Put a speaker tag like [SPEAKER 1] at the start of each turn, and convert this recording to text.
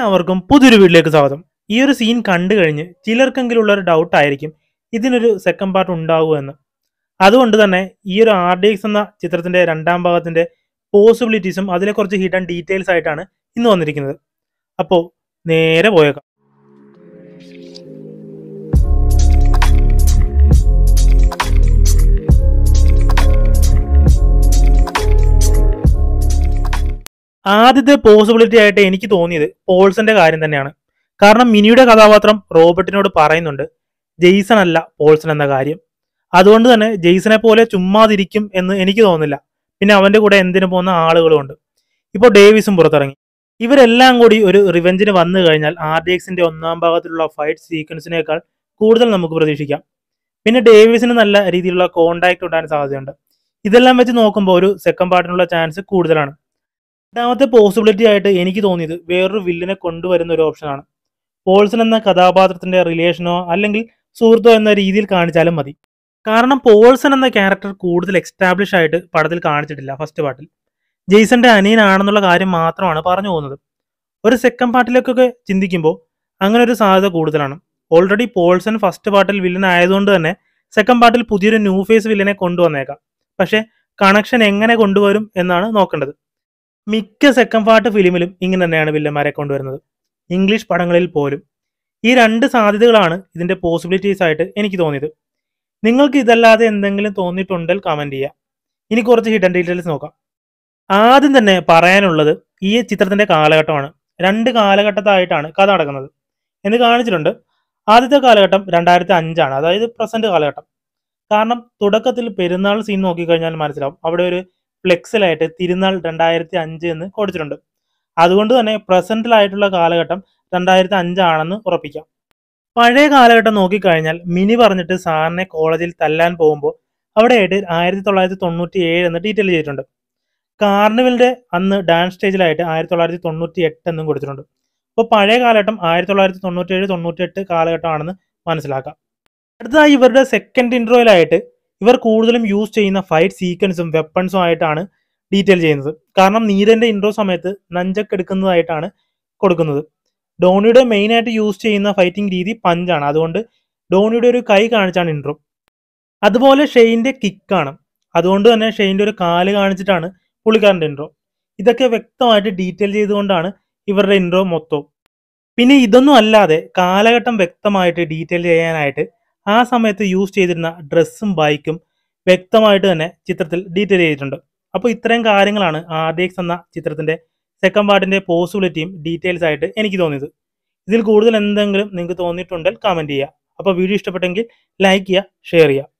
[SPEAKER 1] എല്ലാവർക്കും പുതിയൊരു വീട്ടിലേക്ക് സ്വാഗതം ഈ ഒരു സീൻ കണ്ടു കഴിഞ്ഞ് ചിലർക്കെങ്കിലും ഉള്ള ഒരു ഡൗട്ട് ആയിരിക്കും ഇതിനൊരു സെക്കൻഡ് പാർട്ട് ഉണ്ടാകുമെന്ന് അതുകൊണ്ട് തന്നെ ഈ ഒരു ആർ ഡി എക്സ് എന്ന ചിത്രത്തിന്റെ രണ്ടാം ഭാഗത്തിന്റെ പോസിബിലിറ്റീസും അതിലെ കുറച്ച് ഹിഡൻ ഡീറ്റെയിൽസ് ആയിട്ടാണ് ഇന്ന് വന്നിരിക്കുന്നത് അപ്പോൾ നേരെ പോയേക്കാം ആദ്യത്തെ പോസിബിലിറ്റി ആയിട്ട് എനിക്ക് തോന്നിയത് പോൾസന്റെ കാര്യം തന്നെയാണ് കാരണം മിനിയുടെ കഥാപാത്രം റോബർട്ടിനോട് പറയുന്നുണ്ട് ജെയ്സൺ അല്ല പോൾസൺ എന്ന കാര്യം അതുകൊണ്ട് തന്നെ ജെയ്സനെ പോലെ ചുമ്മാതിരിക്കും എന്ന് എനിക്ക് തോന്നുന്നില്ല പിന്നെ അവന്റെ കൂടെ എന്തിനു പോകുന്ന ആളുകളുമുണ്ട് ഇപ്പോൾ ഡേവിസും പുറത്തിറങ്ങി ഇവരെല്ലാം കൂടി ഒരു റിവെഞ്ചിന് വന്നു കഴിഞ്ഞാൽ ആർ ഡി എക്സിന്റെ ഒന്നാം ഭാഗത്തിലുള്ള ഫൈറ്റ് സീക്വൻസിനേക്കാൾ കൂടുതൽ നമുക്ക് പ്രതീക്ഷിക്കാം പിന്നെ ഡേവിസിന് നല്ല രീതിയിലുള്ള കോണ്ടാക്ട് ഉണ്ടാകാൻ സാധ്യതയുണ്ട് ഇതെല്ലാം വെച്ച് നോക്കുമ്പോൾ ഒരു സെക്കൻഡ് പാർട്ടിനുള്ള ചാൻസ് കൂടുതലാണ് രണ്ടാമത്തെ പോസിബിലിറ്റി ആയിട്ട് എനിക്ക് തോന്നിയത് വേറൊരു വില്ലിനെ കൊണ്ടുവരുന്ന ഒരു ഓപ്ഷനാണ് പോൾസൺ എന്ന കഥാപാത്രത്തിന്റെ റിലേഷനോ അല്ലെങ്കിൽ സുഹൃത്തോ എന്ന രീതിയിൽ കാണിച്ചാലും മതി കാരണം പോൾസൺ എന്ന ക്യാരക്ടർ കൂടുതൽ എക്സ്റ്റാബ്ലിഷ് ആയിട്ട് പടത്തിൽ കാണിച്ചിട്ടില്ല ഫസ്റ്റ് പാർട്ടിൽ ജെയ്സന്റെ അനിയനാണെന്നുള്ള കാര്യം മാത്രമാണ് പറഞ്ഞു പോകുന്നത് ഒരു സെക്കൻഡ് പാർട്ടിലേക്കൊക്കെ ചിന്തിക്കുമ്പോൾ അങ്ങനെ ഒരു സാധ്യത കൂടുതലാണ് ഓൾറെഡി പോൾസൺ ഫസ്റ്റ് പാർട്ടിൽ വില്ലൻ ആയതുകൊണ്ട് തന്നെ സെക്കൻഡ് പാർട്ടിൽ പുതിയൊരു ന്യൂ ഫേസ് വില്ലനെ കൊണ്ടുവന്നേക്കാം പക്ഷേ കണക്ഷൻ എങ്ങനെ കൊണ്ടുവരും എന്നാണ് നോക്കേണ്ടത് മിക്ക സെക്കൻഡ് പാർട്ട് ഫിലിമിലും ഇങ്ങനെ തന്നെയാണ് വില്ലന്മാരെ കൊണ്ടുവരുന്നത് ഇംഗ്ലീഷ് പടങ്ങളിൽ പോലും ഈ രണ്ട് സാധ്യതകളാണ് ഇതിന്റെ പോസിബിലിറ്റീസ് ആയിട്ട് എനിക്ക് തോന്നിയത് നിങ്ങൾക്ക് ഇതല്ലാതെ എന്തെങ്കിലും തോന്നിയിട്ടുണ്ടെങ്കിൽ കമന്റ് ചെയ്യുക ഇനി കുറച്ച് ഹിഡൻ ഡീറ്റെയിൽസ് നോക്കാം ആദ്യം തന്നെ പറയാനുള്ളത് ഈ ചിത്രത്തിന്റെ കാലഘട്ടമാണ് രണ്ട് കാലഘട്ടത്തായിട്ടാണ് കഥ നടക്കുന്നത് എന്ന് കാണിച്ചിട്ടുണ്ട് ആദ്യത്തെ കാലഘട്ടം രണ്ടായിരത്തി അഞ്ചാണ് അതായത് പ്രസന്റ് കാലഘട്ടം കാരണം തുടക്കത്തിൽ പെരുന്നാൾ സീൻ നോക്കിക്കഴിഞ്ഞാൽ മനസ്സിലാവും അവിടെ ഒരു ഫ്ലെക്സിലായിട്ട് തിരുനാൾ രണ്ടായിരത്തി അഞ്ച് എന്ന് കൊടുത്തിട്ടുണ്ട് അതുകൊണ്ട് തന്നെ പ്രസന്റിലായിട്ടുള്ള കാലഘട്ടം രണ്ടായിരത്തി അഞ്ചാണെന്ന് ഉറപ്പിക്കാം പഴയ കാലഘട്ടം നോക്കിക്കഴിഞ്ഞാൽ മിനി പറഞ്ഞിട്ട് സാറിനെ കോളേജിൽ തല്ലാൻ പോകുമ്പോൾ അവിടെയായിട്ട് ആയിരത്തി തൊള്ളായിരത്തി തൊണ്ണൂറ്റി ഏഴ് എന്ന് ഡീറ്റെയിൽ ചെയ്തിട്ടുണ്ട് കാർണിവലിന്റെ അന്ന് ഡാൻസ് സ്റ്റേജിലായിട്ട് ആയിരത്തി തൊള്ളായിരത്തി തൊണ്ണൂറ്റി എട്ട് എന്നും കൊടുത്തിട്ടുണ്ട് അപ്പോൾ പഴയ കാലഘട്ടം ആയിരത്തി തൊള്ളായിരത്തി തൊണ്ണൂറ്റി ഏഴ് തൊണ്ണൂറ്റി എട്ട് കാലഘട്ടമാണെന്ന് മനസ്സിലാക്കാം അടുത്തതായി ഇവരുടെ സെക്കൻഡ് ഇൻട്രോയിലായിട്ട് ഇവർ കൂടുതലും യൂസ് ചെയ്യുന്ന ഫൈറ്റ് സീക്വൻസും വെപ്പൺസും ആയിട്ടാണ് ഡീറ്റെയിൽ ചെയ്യുന്നത് കാരണം നീരന്റെ ഇൻട്രോ സമയത്ത് നഞ്ചക്ക് എടുക്കുന്നതായിട്ടാണ് കൊടുക്കുന്നത് ഡോണിയുടെ മെയിൻ ആയിട്ട് യൂസ് ചെയ്യുന്ന ഫൈറ്റിംഗ് രീതി പഞ്ചാണ് അതുകൊണ്ട് ഡോണിയുടെ ഒരു കൈ കാണിച്ചാണ് ഇൻട്രോ അതുപോലെ ഷെയിന്റെ കിക്കാണ് അതുകൊണ്ട് തന്നെ ഷെയിന്റെ ഒരു കാല് കാണിച്ചിട്ടാണ് പുള്ളിക്കാരൻ്റെ ഇൻട്രോ ഇതൊക്കെ വ്യക്തമായിട്ട് ഡീറ്റെയിൽ ചെയ്തുകൊണ്ടാണ് ഇവരുടെ ഇൻട്രോ മൊത്തവും പിന്നെ ഇതൊന്നും അല്ലാതെ കാലഘട്ടം വ്യക്തമായിട്ട് ഡീറ്റെയിൽ ചെയ്യാനായിട്ട് ആ സമയത്ത് യൂസ് ചെയ്തിരുന്ന ഡ്രസ്സും ബൈക്കും വ്യക്തമായിട്ട് തന്നെ ചിത്രത്തിൽ ഡീറ്റെയിൽ ചെയ്തിട്ടുണ്ട് അപ്പോൾ ഇത്രയും കാര്യങ്ങളാണ് ആർ ഡി എക്സ് എന്ന ചിത്രത്തിന്റെ സെക്കൻഡ് പാർട്ടിന്റെ പോസിബിലിറ്റിയും ഡീറ്റെയിൽസ് ആയിട്ട് എനിക്ക് തോന്നിയത് ഇതിൽ കൂടുതൽ എന്തെങ്കിലും നിങ്ങൾക്ക് തോന്നിയിട്ടുണ്ടെങ്കിൽ കമന്റ് ചെയ്യുക അപ്പോൾ വീഡിയോ ഇഷ്ടപ്പെട്ടെങ്കിൽ ലൈക്ക് ചെയ്യുക ഷെയർ ചെയ്യുക